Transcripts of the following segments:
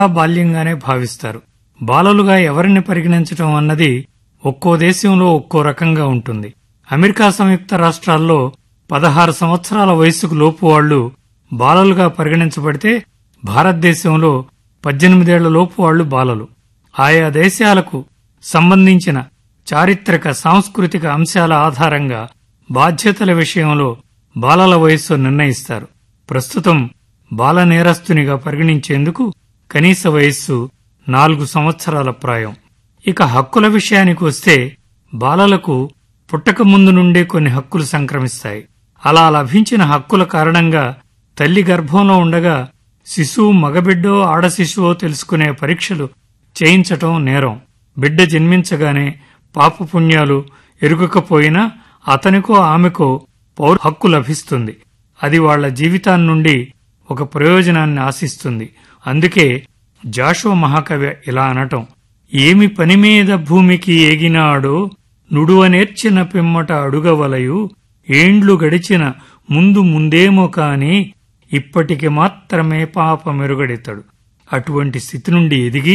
బాల్యంగానే భావిస్తారు బాలలుగా ఎవరిని పరిగణించటం అన్నది ఒక్కో దేశంలో ఒక్కో రకంగా ఉంటుంది అమెరికా సంయుక్త రాష్ట్రాల్లో పదహారు సంవత్సరాల వయస్సుకు లోపు వాళ్లు బాలలుగా పరిగణించబడితే భారతదేశంలో పద్దెనిమిదేళ్ల లోపు వాళ్లు బాలలు ఆయా దేశాలకు సంబంధించిన చారిత్రక సాంస్కృతిక అంశాల ఆధారంగా బాధ్యతల విషయంలో బాలల వయస్సు నిర్ణయిస్తారు ప్రస్తుతం బాల నేరస్తునిగా పరిగణించేందుకు కనీస వయస్సు నాలుగు సంవత్సరాల ప్రాయం ఇక హక్కుల విషయానికి వస్తే బాలలకు పుట్టక ముందు నుండే కొన్ని హక్కులు సంక్రమిస్తాయి అలా లభించిన హక్కుల కారణంగా తల్లి గర్భంలో ఉండగా శిశువు మగబిడ్డో ఆడ శిశువో తెలుసుకునే పరీక్షలు చేయించటం నేరం బిడ్డ జన్మించగానే పాపపుణ్యాలు ఎరుగకపోయినా అతనికో ఆమెకో పౌర హక్కు లభిస్తుంది అది వాళ్ల జీవితాన్నుండి ఒక ప్రయోజనాన్ని ఆశిస్తుంది అందుకే జాషో మహాకవి ఇలా అనటం ఏమి పని మీద భూమికి ఏగినాడో నుడువనేర్చిన పిమ్మట అడుగవలయు ఏండ్లు గడిచిన ముందు ముందేమో కాని ఇప్పటికి మాత్రమే పాప మెరుగడెతడు అటువంటి స్థితి నుండి ఎదిగి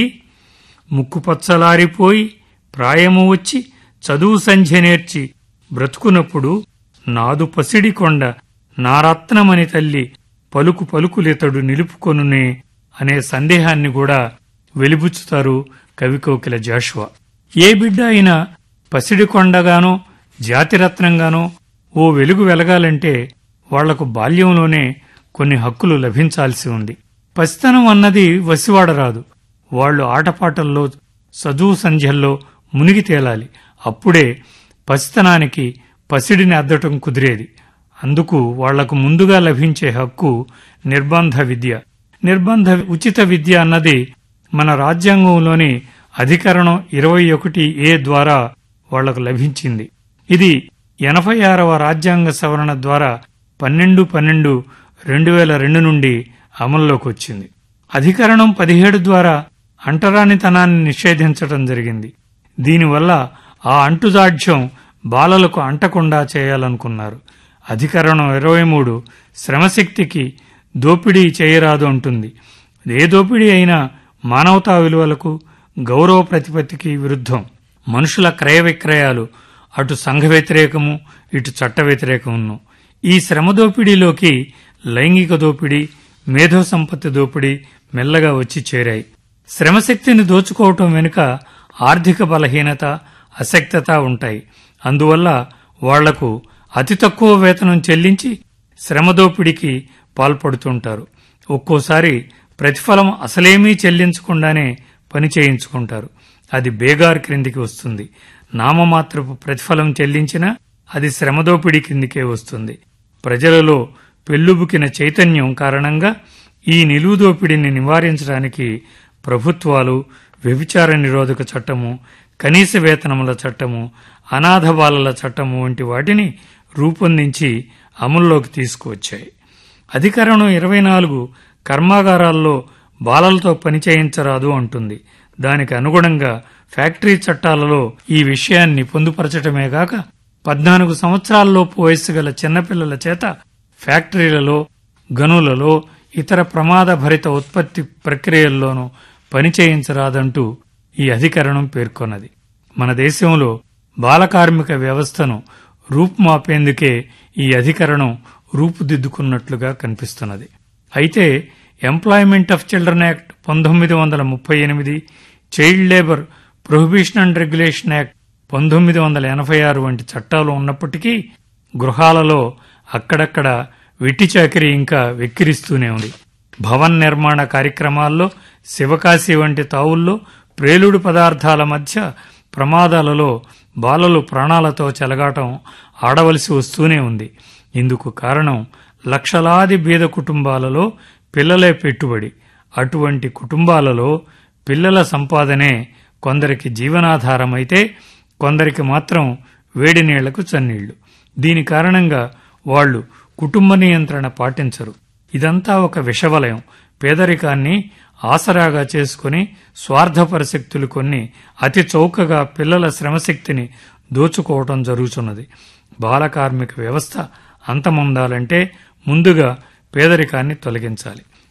ముక్కుపచ్చలారిపోయి ప్రాయము వచ్చి చదువు సంధ్య నేర్చి బ్రతుకునప్పుడు నాదు పసిడి కొండ నారత్నమని తల్లి పలుకు పలుకులితడు నిలుపుకొనునే అనే సందేహాన్ని కూడా వెలిబుచ్చుతారు కవికోకిల జాషువా ఏ బిడ్డ అయినా పసిడి కొండగానో జాతిరత్నంగానో ఓ వెలుగు వెలగాలంటే వాళ్లకు బాల్యంలోనే కొన్ని హక్కులు లభించాల్సి ఉంది పసితనం అన్నది వసివాడరాదు వాళ్లు ఆటపాటల్లో చదువు సంధ్యల్లో మునిగి తేలాలి అప్పుడే పసితనానికి పసిడిని అద్దటం కుదిరేది అందుకు వాళ్లకు ముందుగా లభించే హక్కు నిర్బంధ విద్య నిర్బంధ ఉచిత విద్య అన్నది మన రాజ్యాంగంలోని అధికరణం ఇరవై ఒకటి ఏ ద్వారా వాళ్లకు లభించింది ఇది ఎనభై ఆరవ రాజ్యాంగ సవరణ ద్వారా పన్నెండు పన్నెండు రెండు వేల రెండు నుండి అమల్లోకి వచ్చింది అధికరణం పదిహేడు ద్వారా అంటరానితనాన్ని నిషేధించటం జరిగింది దీనివల్ల ఆ అంటుదాఢ్యం బాలలకు అంటకుండా చేయాలనుకున్నారు అధికరణం ఇరవై మూడు శ్రమశక్తికి దోపిడీ చేయరాదు అంటుంది ఏ దోపిడీ అయినా మానవతా విలువలకు గౌరవ ప్రతిపత్తికి విరుద్ధం మనుషుల క్రయ విక్రయాలు అటు సంఘ వ్యతిరేకము ఇటు చట్ట వ్యతిరేకమును ఈ శ్రమ దోపిడీలోకి లైంగిక దోపిడీ మేధో సంపత్తి దోపిడీ మెల్లగా వచ్చి చేరాయి శ్రమశక్తిని దోచుకోవటం వెనుక ఆర్థిక బలహీనత అశక్తత ఉంటాయి అందువల్ల వాళ్లకు అతి తక్కువ వేతనం చెల్లించి శ్రమ దోపిడీకి పాల్పడుతుంటారు ఒక్కోసారి ప్రతిఫలం అసలేమీ చెల్లించకుండానే పని చేయించుకుంటారు అది బేగార్ క్రిందికి వస్తుంది నామమాత్రపు ప్రతిఫలం చెల్లించినా అది శ్రమదోపిడీ కిందికే వస్తుంది ప్రజలలో పెల్లుబుకిన చైతన్యం కారణంగా ఈ నిలువు దోపిడీని నివారించడానికి ప్రభుత్వాలు వ్యభిచార నిరోధక చట్టము కనీస వేతనముల చట్టము అనాథ బాలల చట్టము వంటి వాటిని రూపొందించి అమల్లోకి తీసుకువచ్చాయి అధికరణం ఇరవై నాలుగు కర్మాగారాల్లో బాలలతో పని చేయించరాదు అంటుంది దానికి అనుగుణంగా ఫ్యాక్టరీ చట్టాలలో ఈ విషయాన్ని పొందుపరచటమే గాక పద్నాలుగు సంవత్సరాలలోపు వయస్సు గల చిన్నపిల్లల చేత ఫ్యాక్టరీలలో గనులలో ఇతర ప్రమాద భరిత ఉత్పత్తి ప్రక్రియల్లోనూ పని చేయించరాదంటూ ఈ అధికరణం పేర్కొన్నది మన దేశంలో బాలకార్మిక వ్యవస్థను రూపుమాపేందుకే ఈ అధికరణం రూపుదిద్దుకున్నట్లుగా కనిపిస్తున్నది అయితే ఎంప్లాయ్మెంట్ ఆఫ్ చిల్డ్రన్ యాక్ట్ పంతొమ్మిది వందల ముప్పై ఎనిమిది child labour prohibition and regulation act పంతొమ్మిది వందల ఎనభై ఆరు వంటి చట్టాలు ఉన్నప్పటికీ గృహాలలో అక్కడక్కడ వెట్టి చాకిరీ ఇంకా వెక్కిరిస్తూనే ఉంది భవన్ నిర్మాణ కార్యక్రమాల్లో శివకాశి వంటి తావుల్లో ప్రేలుడు పదార్థాల మధ్య ప్రమాదాలలో బాలలు ప్రాణాలతో చెలగాటం ఆడవలసి వస్తూనే ఉంది ఇందుకు కారణం లక్షలాది బీద కుటుంబాలలో పిల్లలే పెట్టుబడి అటువంటి కుటుంబాలలో పిల్లల సంపాదనే కొందరికి జీవనాధారమైతే కొందరికి మాత్రం వేడి నీళ్లకు చన్నీళ్లు దీని కారణంగా వాళ్లు కుటుంబ నియంత్రణ పాటించరు ఇదంతా ఒక విషవలయం పేదరికాన్ని ఆసరాగా చేసుకుని స్వార్థపరశక్తులు కొన్ని అతి చౌకగా పిల్లల శ్రమశక్తిని దోచుకోవటం జరుగుతున్నది బాలకార్మిక వ్యవస్థ అంతమొందాలంటే ముందుగా పేదరికాన్ని తొలగించాలి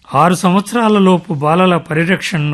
ఆరు సంవత్సరాల లోపు బాలల పరిరక్షణను